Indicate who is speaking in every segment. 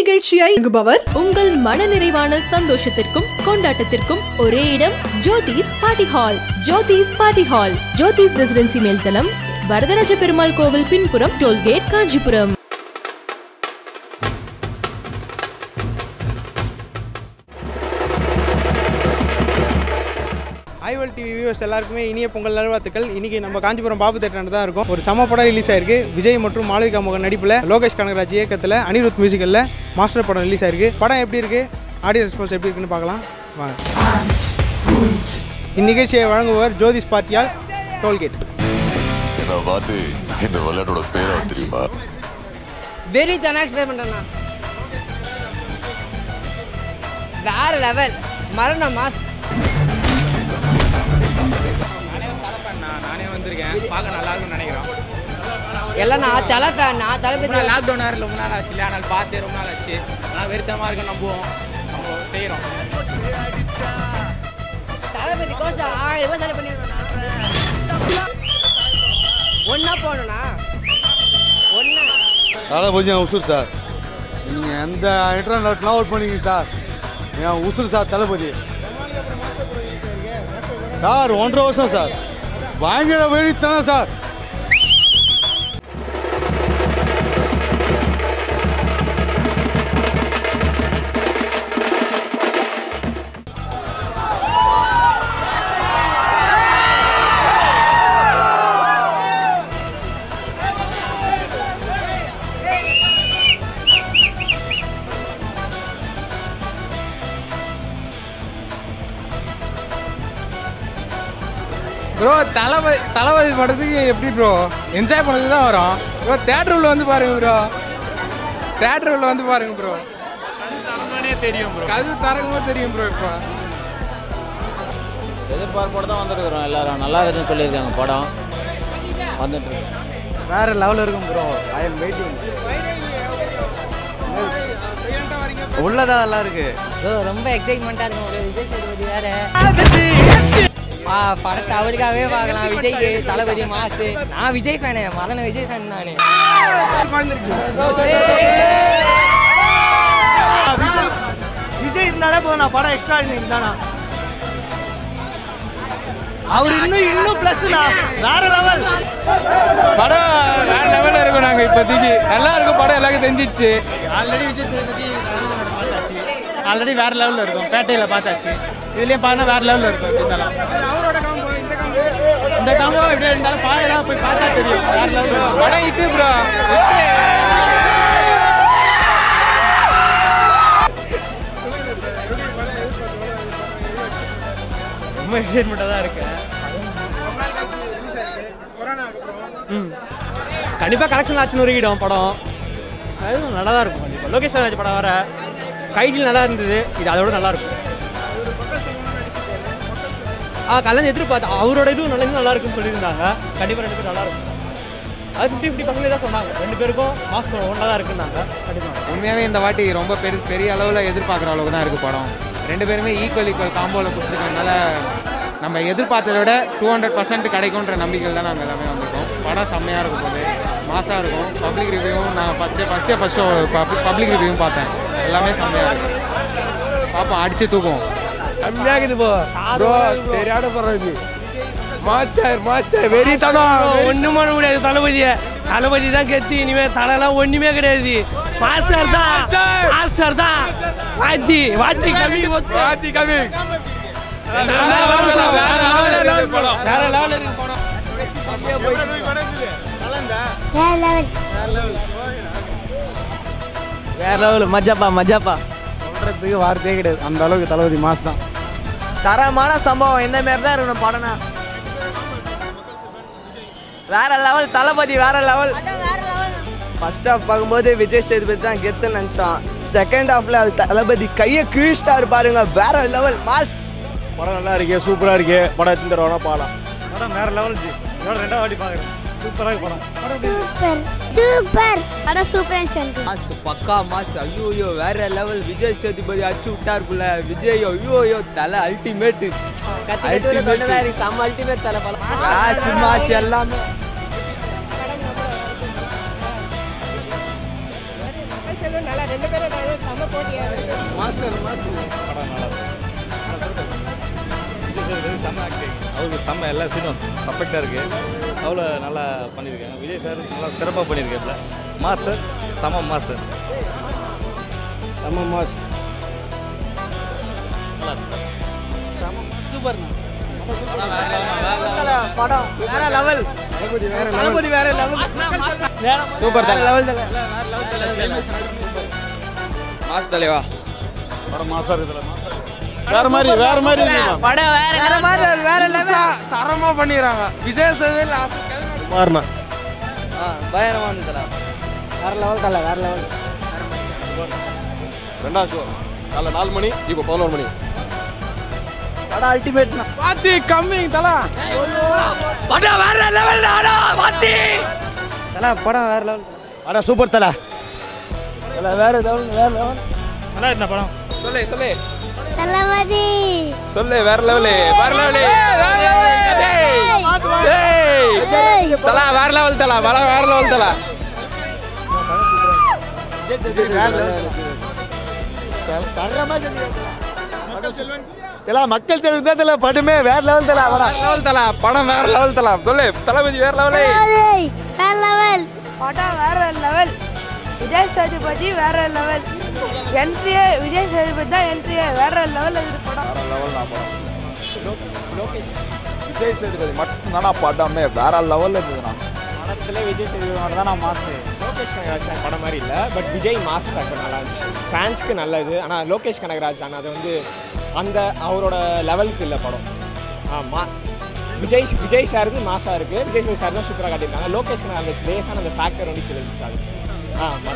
Speaker 1: இந்நிகழ்ச்சியை வழங்குபவர்
Speaker 2: உங்கள் மனநிறைவான சந்தோஷத்திற்கும் கொண்டாட்டத்திற்கும் ஒரே இடம் Jothis party hall Jothis party hall Jothis residency மேல்தளம் வரதராஜ பெருமாள் கோவில் பின்புறம் டோல்கேட் காஞ்சிபுரம்
Speaker 3: ஐவல் டிவி வியூவர்ஸ் எல்லாருக்குமே இனிய பொங்கல் நல்வாழ்த்துக்கள் இன்னைக்கு நம்ம காஞ்சிபுரம் பாபு தேட்டர் தான் இருக்கும் ஒரு சம படம் ரிலீஸ் ஆயிருக்கு விஜய் மற்றும் மாளவிகா மோகன் நடிப்பில் லோகேஷ் கனகராஜ் இயக்கத்தில் அனிருத் மியூசிக்கலில் மாஸ்டர் படம் ரிலீஸ் ஆயிருக்கு படம் எப்படி இருக்கு ஆடியோ ரெஸ்பான்ஸ் எப்படி இருக்குன்னு பார்க்கலாம் வாங்க இந்நிகழ்ச்சியை வழங்குபவர் ஜோதிஷ் பார்ட்டியால் டோல்கேட்
Speaker 4: என்ன பார்த்து இந்த விளையாட்டோட பேரை தெரியுமா
Speaker 5: வெரி தானே எக்ஸ்பிளைன் பண்ணுறேண்ணா வேற லெவல் மரண மாஸ்
Speaker 3: நானே வந்திருக்கேன் பார்க்க நல்லா இருக்கும்னு நினைக்கிறோம்
Speaker 5: எல்லாம் நான் தலை ஃபேன் நான் தளபதி
Speaker 3: லாக்டவுன் ஆறு ரொம்ப நாள் ஆச்சு இல்லையா அதனால் பார்த்து ரொம்ப நாள் ஆச்சு ஆனால் வெறுத்தமாக இருக்கு நம்புவோம் நம்ம செய்கிறோம்
Speaker 5: தளபதி கோஷம் ஆயிரம் ரூபாய் செலவு பண்ணி ஒன்றா போகணுண்ணா ஒன்றா
Speaker 6: அதெல்லாம் கொஞ்சம் உசுர் சார் நீங்கள் எந்த இன்டர்நெட்லாம் அவுட் பண்ணீங்க சார் என் உசுர் சார் தளபதி சார் ஒன்றரை வருஷம் சார் பயங்கர வெறித்தனம் சார்
Speaker 3: ப்ரோ தளபதி தளபதி படத்துக்கு எப்படி ப்ரோ என்ஜாய் பண்ணது தான் வரும் ப்ரோ தேட்டர் உள்ள வந்து பாருங்க ப்ரோ தேட்டர் உள்ள வந்து பாருங்க ப்ரோ தெரியும் ப்ரோ கது தரங்கும்போது தெரியும் ப்ரோ இப்போ
Speaker 7: எதிர்பார்ப்போட தான் வந்திருக்கிறோம் எல்லாரும் நல்லா இருக்குன்னு சொல்லியிருக்காங்க படம் வந்துட்டு இருக்கு
Speaker 3: வேற லெவலில் இருக்கும் ப்ரோ ஐ எம் வெயிட்டிங் உள்ளதா நல்லா இருக்கு
Speaker 5: ரொம்ப எக்ஸைட்மெண்ட்டாக இருக்கும் ஒரு விஜய் சேதுபதி வேற ஆ படத்தை அவருக்காகவே பார்க்கலாம் விஜய்க்கு தளபதி மாசு நான் விஜய் ஃபேனு மதன விஜய் ஃபேன் நான்
Speaker 3: விஜய் இருந்தாலே போதும் நான் படம் எக்ஸ்ட்ரா இருந்தானா அவர் இன்னும் இன்னும் பிளஸ்னா வேற லெவல்
Speaker 8: படம் வேற லெவலில் இருக்கும் நாங்கள் இப்போதைக்கு நல்லா இருக்கும் படம் எல்லாருக்கும் தெரிஞ்சிச்சு
Speaker 3: ஆல்ரெடி விஜய் சேதுபதி பார்த்தாச்சு ஆல்ரெடி வேற லெவலில் இருக்கும் பேட்டையில் பார்த்தாச்சு இதுலயும் பார்த்தா வேற லெவலில் இருக்கும் இருந்தாலும் அவரோட காம்போ இந்த காம்போ இந்த காம்போ எப்படி இருந்தாலும் பாயலாம் போய் பார்த்தா தெரியும் வேற லெவலில்
Speaker 8: படம் இட்டு ப்ரோ
Speaker 3: ரொம்ப எக்ஸைட்மெண்ட்டாக தான் இருக்கு கண்டிப்பாக கலெக்ஷன் ஆச்சுன்னு உருகிடும் படம் அதுவும் நல்லா தான் இருக்கும் கண்டிப்பாக லோகேஷ் ராஜ் படம் வர கைதில் நல்லா இருந்தது இது அதோட நல்லா இருக்கும் ஆ கல்யாணம் எதிர்பார்த்தேன் அவரோட இதுவும் நல்லா நல்லா இருக்குன்னு சொல்லியிருந்தாங்க கண்டிப்பாக ரெண்டு பேரும் நல்லா இருக்கும் அது ஃபிஃப்டி ஃபிஃப்டி பர்சன்டேஜ் தான் சொன்னாங்க ரெண்டு பேருக்கும் மாஸ்க் ஒன்றா தான் இருக்குன்னாங்க கண்டிப்பாக
Speaker 8: உண்மையாகவே இந்த வாட்டி ரொம்ப பெரிய பெரிய அளவில் எதிர்பார்க்குற அளவுக்கு தான் இருக்குது படம் ரெண்டு பேருமே ஈக்குவல் ஈக்குவல் காம்போவில் கொடுத்துருக்கனால நம்ம எதிர்பார்த்ததை விட டூ ஹண்ட்ரட் பர்சன்ட் கிடைக்குன்ற நம்பிக்கையில் தான் நாங்கள் எல்லாமே வந்திருக்கோம் படம் செம்மையாக இருக்கும் போது மாசாக இருக்கும் பப்ளிக் ரிவ்யூவும் நான் ஃபஸ்ட்டே ஃபஸ்ட்டே ஃபஸ்ட்டு பப்ளிக் ரிவ்யூவும் பார்த்தேன் எல்லாமே செம்மையாக இருக்கும் பார்ப்போம் அடித்து தூக்குவோம்
Speaker 3: கம்மியாகுது போ ப்ரோ சரியான படம் இது மாஸ்டர் மாஸ்டர் வெறி தடம்
Speaker 9: ஒண்ணும் பண்ண முடியாது தளபதிய தளபதி தான் கெத்து இனிமே தலைலாம் ஒண்ணுமே கிடையாது மாஸ்டர் தான் மாஸ்டர் தான் வாத்தி வாத்தி கம்மி வாத்தி கம்மி வேற லெவல் இருக்கு படம்
Speaker 5: வேற லெவல் மஜாப்பா மஜாப்பா
Speaker 3: சொல்கிறதுக்கு வார்த்தையே கிடையாது அந்த அளவுக்கு தளபதி மாஸ் தான்
Speaker 5: தரமான சம்பவம் இந்த மாதிரி தான் இருக்கணும் படம்னா வேற லெவல் தளபதி வேற லெவல் ஃபர்ஸ்ட் ஹாஃப் பார்க்கும்போது விஜய் சேதுபதி தான் கெத்துன்னு நினச்சான் செகண்ட் ஹாஃப்ல அது தளபதி கையை கிழிச்சிட்டாரு பாருங்க வேற லெவல் மாஸ்
Speaker 9: படம் நல்லா இருக்கு சூப்பரா இருக்கு படம் எடுத்து தருவானா பாலாம்
Speaker 3: படம் வேற லெவல் ஜி இதோட ரெண்டாவது வாட்டி பார்க்குறேன் சூப்பராக படம்
Speaker 10: சூப்பர் சூப்பர் படம் சூப்பர் இருந்துச்சு
Speaker 5: மாஸ் பக்கா மாஸ் ஐயோ ஐயோ வேற லெவல் விஜய் சேதுபதி அடிச்சு விட்டாருக்குள்ள விஜய் ஐயோ ஐயோ தலை அல்டிமேட் செம்ம அல்டிமேட் தலை மாஸ் மாஸ் எல்லாமே
Speaker 11: நல்லா ரெண்டு பேரும்
Speaker 5: மாஸ்டர் மாஸ்டர்
Speaker 1: செம்ம ஆக்டிங் அவருக்கு செம்ம எல்லா சீனும் பர்ஃபெக்டாக இருக்குது அவ்வளோ நல்லா பண்ணியிருக்காங்க விஜய் சார் நல்லா சிறப்பாக பண்ணியிருக்காருல மாஸ்டர் செம மாஸ்டர்
Speaker 5: செம்ம மாஸ்
Speaker 1: நல்லா இருக்கு
Speaker 5: சூப்பர் படம் வேற லெவல் தளபதி வேற லெவல்
Speaker 8: சூப்பர் தலை
Speaker 5: லெவல்
Speaker 8: மாஸ் தலைவா
Speaker 6: படம் மாசா இருக்குதுல வேற மாதிரி வேற மாதிரி இருக்குதுண்ணா.
Speaker 10: படம் வேற
Speaker 5: வேற மாதிரி வேற லெவல்
Speaker 8: தரமா பண்ணிடுறாங்க விஜய் சேவை லாஸ்ட்
Speaker 6: மாறினா
Speaker 5: பயங்கரமா வந்து தல வேற லெவல் தல வேற லெவல்
Speaker 6: ரெண்டாம் ஷோ காலைல நாலு மணி இப்போ பதினோரு மணி
Speaker 5: படம் அல்டிமேட்னா
Speaker 8: பாத்தி கம்மிங் தலா
Speaker 5: படம் வேற லெவல் ஆடா மாத்தி தல படம் வேற லெவல்
Speaker 8: அட சூப்பர் தலா
Speaker 5: தல வேற லெவல் வேற லெவல்
Speaker 8: நல்லா இருந்த படம்
Speaker 5: சொல்லு சொல்லு
Speaker 10: தளபதி
Speaker 8: சொல்லு வேற லெவலு வேற லெவலு தலா வேற லெவல் தலா வேற வேற லெவல் தலா
Speaker 5: இதெல்லாம் மக்கள் தெரிவு தான் தல படமே வேற லெவல் தல படம்
Speaker 8: லெவல் தலா படம் வேற லெவல் தலா சொல்லு தளபதி வேற லெவலே
Speaker 10: தளபதி வேற லெவல்
Speaker 11: படம் வேற லெவல் விஜய் சேதுபதி வேற லெவல் என்ட்ரியே விஜய் சேதுபதி தான் என்ட்ரியே வேற லெவல் இருக்குது படம்
Speaker 6: விஜய் சேதுபதி மட்டும் தானா படமே வேற லெவல்ல இருக்குதுண்ணா
Speaker 8: படத்துல விஜய் சேதுபதி தான் நான் மாசு லோகேஷ் கனகராஜ் சார் படம் மாதிரி இல்லை பட் விஜய் மாஸ் ஃபேக்டர் நல்லா இருந்துச்சு ஃபேன்ஸ்க்கு நல்லது ஆனால் லோகேஷ் கனகராஜ் ஆனால் அது வந்து அந்த அவரோட லெவலுக்கு இல்லை படம் ஆமா விஜய் விஜய் சார் வந்து மாசா இருக்கு விஜய் சேதுபதி சார் தான் சூப்பராக காட்டியிருக்காங்க லோகேஷ் கனகராஜ் அந்த லேசான அந்த ஃபேக்டர் வந்து சில ஆகுது ஆ ஆமா.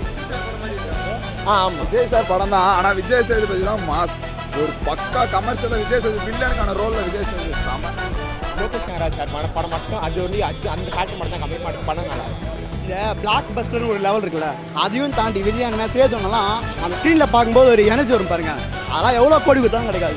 Speaker 8: ஆ ஆமாம்
Speaker 6: விஜய் சார் படம் தான் ஆனா விஜய் சேதுபதி தான் மாஸ் ஒரு பக்கா கமர்ஷியலா விஜய் சேதுபதி வில்லனுக்கான ரோல்ல விஜய் சேதுபதி செம
Speaker 8: லோகேஷ் கனகராஜ் சார் படம் படம் மட்டும் அது வந்து அது அந்த ஃபேக்டர் மட்டும் தான் கம்மி பண்ண படம் நல்லா இருக்கும்
Speaker 5: இந்த பிளாக் பஸ்டர்னு ஒரு லெவல் இருக்குல்ல அதையும் தாண்டி விஜய் அண்ணன் சேதுவங்கலாம் அந்த ஸ்க்ரீனில் பார்க்கும்போது ஒரு எனர்ஜி வரும் பாருங்க அதெல்லாம் எவ்வளோ கோடி கொடுத்தாலும் கிடைக்காது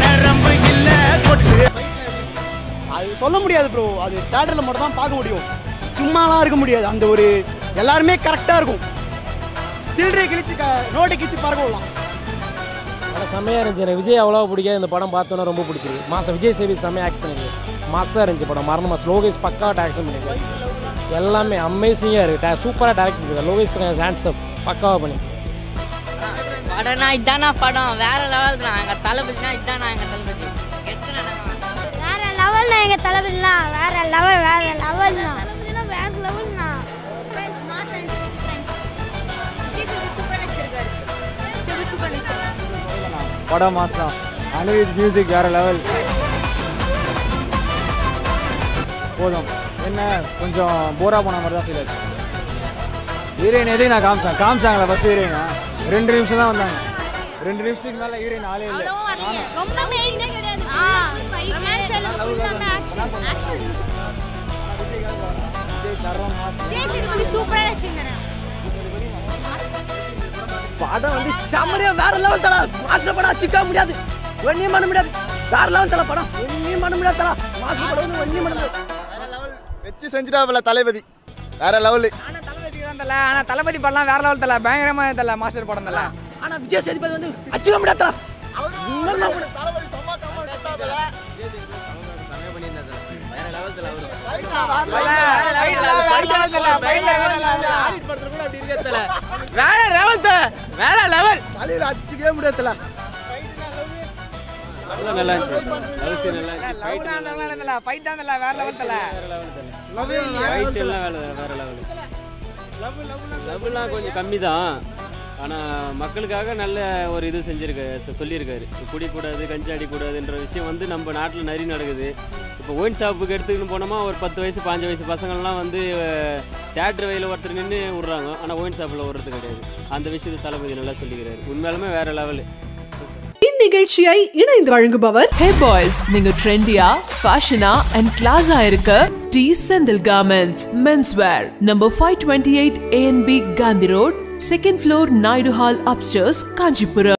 Speaker 5: அது சொல்ல முடியாது ப்ரோ அது தேட்டரில் மட்டும் தான் பார்க்க முடியும் சும்மாலாம் இருக்க முடியாது அந்த ஒரு எல்லாருமே கரெக்டாக இருக்கும் சில்லறை கிழிச்சு க ரோட்டை கிழிச்சு பார்க்க விடலாம்
Speaker 9: படம் செம்மையாக இருந்துச்சு எனக்கு விஜய் அவ்வளோ பிடிக்காது இந்த படம் பார்த்தோன்னே ரொம்ப பிடிச்சிருக்கு மாதம் விஜய் சேவி செம்மையாக ஆக்ட் பண்ணிருக்கு மாசாக இருந்துச்சு படம் மரண மாஸ் லோகேஷ் பக்கா டேரக்ஷன் பண்ணியிருக்காரு எல்லாமே அமேசிங்காக இருக்குது சூப்பராக டேரக்ட் பண்ணியிருக்காரு லோகேஷ் கனகராஜ் ஹேண்ட்ஸ் அப் பக்காவாக பண்ணி
Speaker 12: படம்னா இதானா படம் வேற லெவல் தான் எங்க தளபதினா இதானா எங்க தளபதி எத்தனை
Speaker 10: வேற லெவல்னா எங்க தளபதிலாம் வேற லெவல் வேற லெவல்னா தளபதினா வேற லெவல்னா
Speaker 5: படம் மாஸ் தான் அனிருத் மியூசிக் வேற லெவல் போதும் என்ன கொஞ்சம் போரா போன மாதிரி தான் ஃபீல் ஆச்சு ஹீரோயின் எதையும் நான் காமிச்சேன் காமிச்சாங்களா ஃபர்ஸ்ட் ஹீரோயின் ரெண்டு நிமிஷம் தான் வந்தாங்க ரெண்டு நிமிஷத்துக்கு மேலே ஹீரோயின் ஆளே இல்லை
Speaker 10: ரொம்ப மெயினே கிடையாது சூப்பரா வச்சிருந்தேன்
Speaker 5: படம் வந்து செம்மறியா வேற லெவல் தல மாஸ்டர் படம் அச்சிக்க முடியாது ஒன்னியும் பண்ண முடியாது வேற லெவல் தல படம் ஒன்னியும் பண்ண முடியாது தல மாஸ்டர் படம் வந்து ஒன்னியும் பண்ண முடியாது
Speaker 6: வச்சு செஞ்சுட்டாப்புல தளபதி வேற லெவலு
Speaker 5: தளபதி தான் தல ஆனா தளபதி படம்லாம் வேற லெவல் தல பயங்கரமா தல மாஸ்டர் படம் தல ஆனா விஜய் சேதுபதி வந்து அச்சிக்க முடியாது தல
Speaker 8: வேற லெவல் வேற லெவல்
Speaker 5: தலையில அச்சிக்கவே முடியாது தல
Speaker 8: நல்லா இருந்துச்சு
Speaker 5: ஃபைட் தான் தல வேற லெவல் தல
Speaker 8: ஃபைட்ஸ் எல்லாம் வேற வேற லெவல் லவ்லாம் கொஞ்சம் கம்மி தான் ஆனால் மக்களுக்காக நல்ல ஒரு இது செஞ்சிருக்காரு சொ- சொல்லியிருக்காரு குடிக்கூடாது கஞ்சி அடிக்கூடாதுன்ற விஷயம் வந்து நம்ம நாட்டில் நிறைய நடக்குது இப்போ ஒயின் ஷாப்புக்கு எடுத்துக்கிட்டு போனோமா ஒரு பத்து வயசு பாஞ்சு வயசு பசங்கள்லாம் வந்து தேட்டர் வயலில் ஒருத்தர் நின்று விட்றாங்க ஆனால் ஒயின் ஷாப்பில் விடுறது கிடையாது அந்த விஷயத்தை தளபதி நல்லா சொல்லிக்கிறாரு உண்மையாலுமே வேற லெவலு
Speaker 2: இந்நிகழ்ச்சியை இணைந்து வழங்குபவர் ஹே பாய்ஸ் நீங்க ட்ரெண்டியா ஃபேஷனா அண்ட் கிளாஸா இருக்க T Senthil garments men's wear number five twenty eight ANB Gandhi road second floor Naidu hall upstairs Kanchipuram